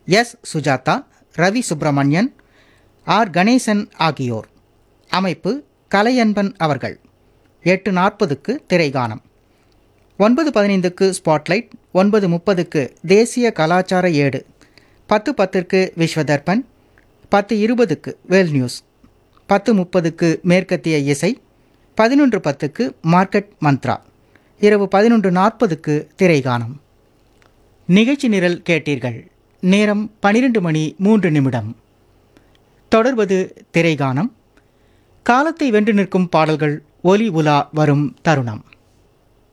S Sujatha Ravi Subramanian R Ganesan ஆகியோர் அமைப்பு கலையன்பன் அவர்கள் எட்டு நாற்பதுக்கு திரைகானம் ஒன்பது பதினைந்துக்கு ஸ்பாட்லைட் ஒன்பது முப்பதுக்கு தேசிய கலாச்சார ஏடு பத்து பத்திற்கு விஸ்வதர்பன் பத்து இருபதுக்கு வேல் நியூஸ் பத்து முப்பதுக்கு மேற்கத்திய இசை பதினொன்று பத்துக்கு மார்க்கெட் மந்த்ரா இரவு பதினொன்று நாற்பதுக்கு திரைகானம் நிகழ்ச்சி நிரல் கேட்டீர்கள் நேரம் பனிரெண்டு மணி மூன்று நிமிடம் தொடர்வது திரைகானம் காலத்தை வென்று நிற்கும் பாடல்கள் ஒலி உலா வரும் தருணம்